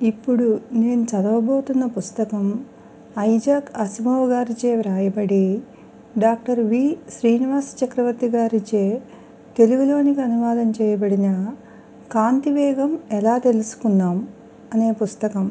ఇప్పుడు నేను చదవబోతున్న పుస్తకం ఐజాక్ అసిమోవ్ గారిచే వ్రాయబడి డాక్టర్ వి శ్రీనివాస చక్రవర్తి గారిచే తెలుగులోనికి అనువాదం చేయబడిన కాంతివేగం ఎలా తెలుసుకుందాం అనే పుస్తకం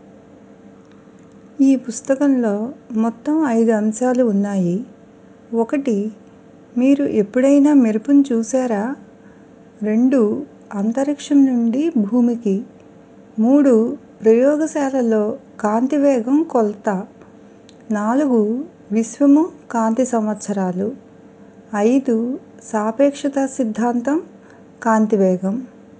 ఈ పుస్తకంలో మొత్తం ఐదు అంశాలు ఉన్నాయి ఒకటి మీరు ఎప్పుడైనా మెరుపును చూశారా రెండు అంతరిక్షం నుండి భూమికి మూడు ప్రయోగశాలలో కాంతివేగం కొలత నాలుగు విశ్వము కాంతి సంవత్సరాలు ఐదు సాపేక్షత సిద్ధాంతం కాంతివేగం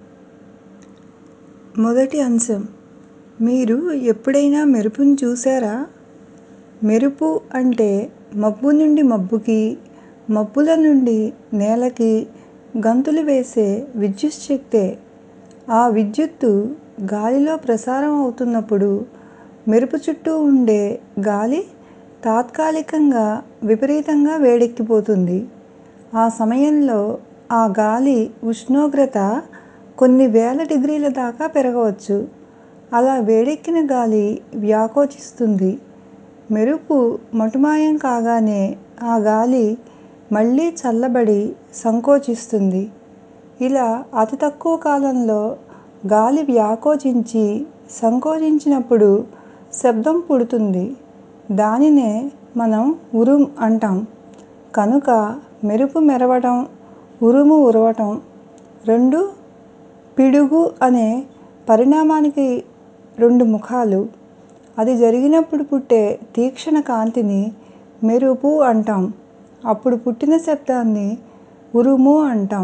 మొదటి అంశం మీరు ఎప్పుడైనా మెరుపును చూశారా మెరుపు అంటే మబ్బు నుండి మబ్బుకి మబ్బుల నుండి నేలకి గంతులు వేసే విద్యుచ్ఛక్తే ఆ విద్యుత్తు గాలిలో ప్రసారం అవుతున్నప్పుడు మెరుపు చుట్టూ ఉండే గాలి తాత్కాలికంగా విపరీతంగా వేడెక్కిపోతుంది ఆ సమయంలో ఆ గాలి ఉష్ణోగ్రత కొన్ని వేల డిగ్రీల దాకా పెరగవచ్చు అలా వేడెక్కిన గాలి వ్యాకోచిస్తుంది మెరుపు మటుమాయం కాగానే ఆ గాలి మళ్ళీ చల్లబడి సంకోచిస్తుంది ఇలా అతి తక్కువ కాలంలో గాలి వ్యాకోచించి సంకోచించినప్పుడు శబ్దం పుడుతుంది దానినే మనం ఉరుం అంటాం కనుక మెరుపు మెరవటం ఉరుము ఉరవటం రెండూ పిడుగు అనే పరిణామానికి రెండు ముఖాలు అది జరిగినప్పుడు పుట్టే తీక్షణ కాంతిని మెరుపు అంటాం అప్పుడు పుట్టిన శబ్దాన్ని ఉరుము అంటాం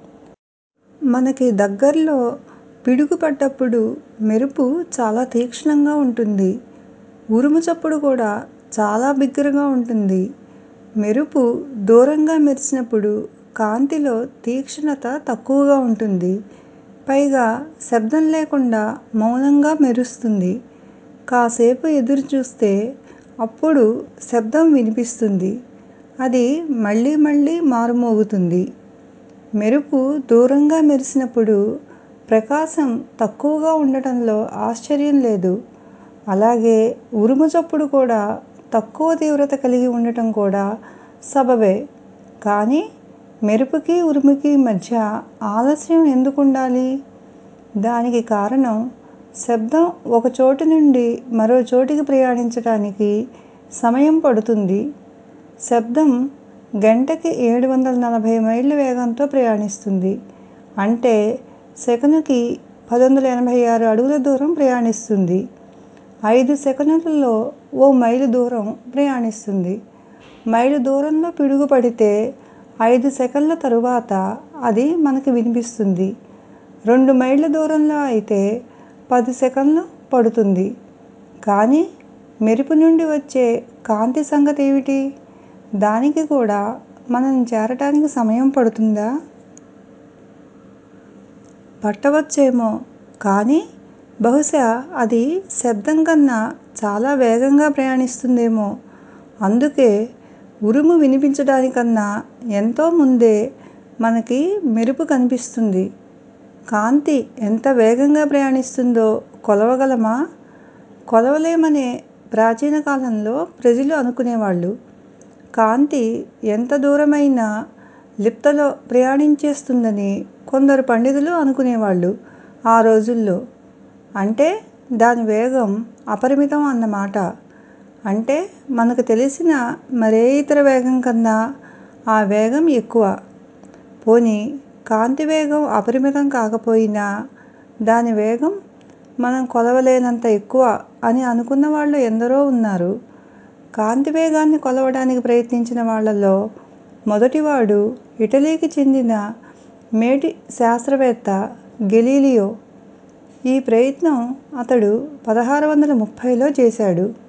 మనకి దగ్గర్లో పిడుగు పడ్డప్పుడు మెరుపు చాలా తీక్షణంగా ఉంటుంది ఉరుము చప్పుడు కూడా చాలా బిగ్గరగా ఉంటుంది మెరుపు దూరంగా మెరిసినప్పుడు కాంతిలో తీక్షణత తక్కువగా ఉంటుంది పైగా శబ్దం లేకుండా మౌనంగా మెరుస్తుంది కాసేపు ఎదురు చూస్తే అప్పుడు శబ్దం వినిపిస్తుంది అది మళ్ళీ మళ్ళీ మారుమోగుతుంది మెరుపు దూరంగా మెరిసినప్పుడు ప్రకాశం తక్కువగా ఉండటంలో ఆశ్చర్యం లేదు అలాగే ఉరుము చప్పుడు కూడా తక్కువ తీవ్రత కలిగి ఉండటం కూడా సబబే కానీ మెరుపుకి ఉరుముకి మధ్య ఆలస్యం ఎందుకుండాలి దానికి కారణం శబ్దం ఒక చోటు నుండి మరో చోటికి ప్రయాణించటానికి సమయం పడుతుంది శబ్దం గంటకి ఏడు వందల నలభై మైళ్ళ వేగంతో ప్రయాణిస్తుంది అంటే సెకనుకి పదొందల ఎనభై ఆరు అడుగుల దూరం ప్రయాణిస్తుంది ఐదు సెకనులలో ఓ మైలు దూరం ప్రయాణిస్తుంది మైలు దూరంలో పిడుగు పడితే ఐదు సెకన్ల తరువాత అది మనకి వినిపిస్తుంది రెండు మైళ్ళ దూరంలో అయితే పది సెకన్లు పడుతుంది కానీ మెరుపు నుండి వచ్చే కాంతి సంగతి ఏమిటి దానికి కూడా మనని చేరటానికి సమయం పడుతుందా పట్టవచ్చేమో కానీ బహుశా అది శబ్దం కన్నా చాలా వేగంగా ప్రయాణిస్తుందేమో అందుకే ఉరుము వినిపించడానికన్నా ఎంతో ముందే మనకి మెరుపు కనిపిస్తుంది కాంతి ఎంత వేగంగా ప్రయాణిస్తుందో కొలవగలమా కొలవలేమనే ప్రాచీన కాలంలో ప్రజలు అనుకునేవాళ్ళు కాంతి ఎంత దూరమైనా లిప్తలో ప్రయాణించేస్తుందని కొందరు పండితులు అనుకునేవాళ్ళు ఆ రోజుల్లో అంటే దాని వేగం అపరిమితం అన్నమాట అంటే మనకు తెలిసిన మరే ఇతర వేగం కన్నా ఆ వేగం ఎక్కువ పోనీ కాంతి వేగం అపరిమితం కాకపోయినా దాని వేగం మనం కొలవలేనంత ఎక్కువ అని అనుకున్న వాళ్ళు ఎందరో ఉన్నారు కాంతి వేగాన్ని కొలవడానికి ప్రయత్నించిన వాళ్ళలో మొదటివాడు ఇటలీకి చెందిన మేటి శాస్త్రవేత్త గెలీలియో ఈ ప్రయత్నం అతడు పదహారు వందల ముప్పైలో చేశాడు